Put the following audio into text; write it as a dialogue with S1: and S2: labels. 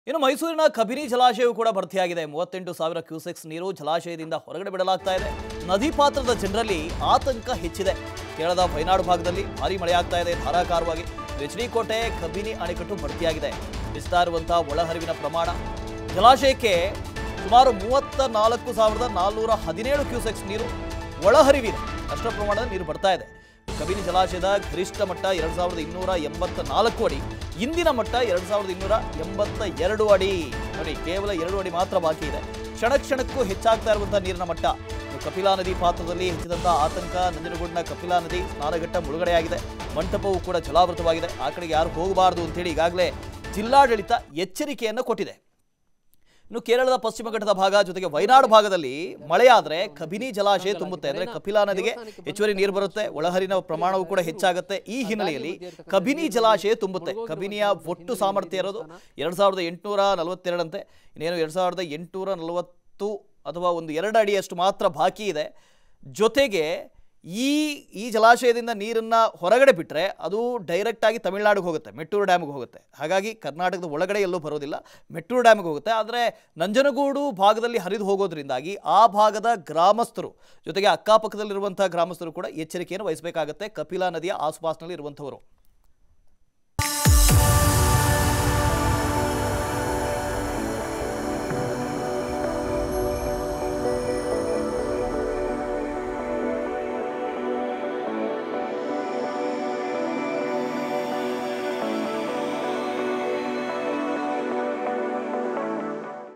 S1: ಇನ್ನು ಮೈಸೂರಿನ ಕಬಿನಿ ಜಲಾಶಯವು ಕೂಡ ಭರ್ತಿಯಾಗಿದೆ ಮೂವತ್ತೆಂಟು ಸಾವಿರ ಕ್ಯೂಸೆಕ್ಸ್ ನೀರು ಜಲಾಶಯದಿಂದ ಹೊರಗಡೆ ಬಿಡಲಾಗ್ತಾ ಇದೆ ನದಿ ಪಾತ್ರದ ಜನರಲ್ಲಿ ಆತಂಕ ಹೆಚ್ಚಿದೆ ಕೇರಳದ ವಯನಾಡು ಭಾಗದಲ್ಲಿ ಭಾರಿ ಮಳೆಯಾಗ್ತಾ ಇದೆ ಧಾರಾಕಾರವಾಗಿ ಎಚ್ ಡಿ ಕೋಟೆ ಕಬಿನಿ ಅಣೆಕಟ್ಟು ಭರ್ತಿಯಾಗಿದೆ ಬಿಸ್ತಾ ಇರುವಂತಹ ಒಳಹರಿವಿನ ಪ್ರಮಾಣ ಜಲಾಶಯಕ್ಕೆ ಸುಮಾರು ಮೂವತ್ತ ನಾಲ್ಕು ಸಾವಿರದ ನಾಲ್ನೂರ ಹದಿನೇಳು ಕ್ಯೂಸೆಕ್ಸ್ ನೀರು ಒಳಹರಿವಿದೆ ಅಷ್ಟ ಪ್ರಮಾಣದ ನೀರು ಬರ್ತಾ ಇದೆ ಕಬಿನಿ ಜಲಾಶಯದ ಗರಿಷ್ಠ ಮಟ್ಟ ಎರಡು ಸಾವಿರದ ಇನ್ನೂರ ಎಂಬತ್ತ ನಾಲ್ಕು ಅಡಿ ಇಂದಿನ ಮಟ್ಟ ಎರಡು ಸಾವಿರದ ಇನ್ನೂರ ಎಂಬತ್ತ ಎರಡು ಅಡಿ ನೋಡಿ ಕೇವಲ ಎರಡು ಅಡಿ ಮಾತ್ರ ಬಾಕಿ ಇದೆ ಕ್ಷಣ ಕ್ಷಣಕ್ಕೂ ಹೆಚ್ಚಾಗ್ತಾ ಇರುವಂತಹ ನೀರಿನ ಮಟ್ಟ ಇನ್ನು ಕಪಿಲಾ ನದಿ ಪಾತ್ರದಲ್ಲಿ ಹೆಚ್ಚಿದಂತಹ ಆತಂಕ ನಂಜನಗೂಡಿನ ಕಪಿಲಾ ನದಿ ಸ್ನಾನಘಟ್ಟ ಮುಳುಗಡೆಯಾಗಿದೆ ಮಂಟಪವು ಕೂಡ ಜಲಾವೃತವಾಗಿದೆ ಆ ಕಡೆಗೆ ಯಾರು ಹೋಗಬಾರದು ಅಂತೇಳಿ ಈಗಾಗಲೇ ಜಿಲ್ಲಾಡಳಿತ ಎಚ್ಚರಿಕೆಯನ್ನು ಕೊಟ್ಟಿದೆ ಇನ್ನು ಕೇರಳದ ಪಶ್ಚಿಮ ಘಟ್ಟದ ಭಾಗ ಜೊತೆಗೆ ವಯನಾಡು ಭಾಗದಲ್ಲಿ ಮಳೆಯಾದ್ರೆ ಕಬಿನಿ ಜಲಾಶಯ ತುಂಬುತ್ತೆ ಅಂದ್ರೆ ಕಪಿಲಾ ನದಿಗೆ ಹೆಚ್ಚುವರಿ ನೀರು ಬರುತ್ತೆ ಒಳಹರಿನ ಪ್ರಮಾಣವು ಕೂಡ ಹೆಚ್ಚಾಗುತ್ತೆ ಈ ಹಿನ್ನೆಲೆಯಲ್ಲಿ ಕಬಿನಿ ಜಲಾಶಯ ತುಂಬುತ್ತೆ ಕಬಿನಿಯ ಒಟ್ಟು ಸಾಮರ್ಥ್ಯ ಇರೋದು ಎರಡ್ ಸಾವಿರದ ಎಂಟುನೂರ ನಲವತ್ತೆರಡಂತೆ ಇನ್ನೇನು ಎರಡ್ ಸಾವಿರದ ಎಂಟುನೂರ ನಲವತ್ತು ಅಥವಾ ಒಂದು ಎರಡು ಅಡಿಯಷ್ಟು ಮಾತ್ರ ಬಾಕಿ ಇದೆ ಜೊತೆಗೆ ಈ ಈ ಜಲಾಶಯದಿಂದ ನೀರನ್ನು ಹೊರಗಡೆ ಬಿಟ್ಟರೆ ಅದು ಡೈರೆಕ್ಟಾಗಿ ತಮಿಳುನಾಡಿಗೆ ಹೋಗುತ್ತೆ ಮೆಟ್ಟೂರು ಡ್ಯಾಮ್ಗೆ ಹೋಗುತ್ತೆ ಹಾಗಾಗಿ ಕರ್ನಾಟಕದ ಒಳಗಡೆ ಎಲ್ಲೂ ಬರೋದಿಲ್ಲ ಮೆಟ್ಟೂರು ಡ್ಯಾಮ್ಗೆ ಹೋಗುತ್ತೆ ಆದರೆ ನಂಜನಗೂಡು ಭಾಗದಲ್ಲಿ ಹರಿದು ಹೋಗೋದ್ರಿಂದಾಗಿ ಆ ಭಾಗದ ಗ್ರಾಮಸ್ಥರು ಜೊತೆಗೆ ಅಕ್ಕಪಕ್ಕದಲ್ಲಿರುವಂಥ ಗ್ರಾಮಸ್ಥರು ಕೂಡ ಎಚ್ಚರಿಕೆಯನ್ನು ವಹಿಸಬೇಕಾಗುತ್ತೆ ಕಪಿಲಾ ನದಿಯ ಆಸುಪಾಸಿನಲ್ಲಿ ಇರುವಂಥವರು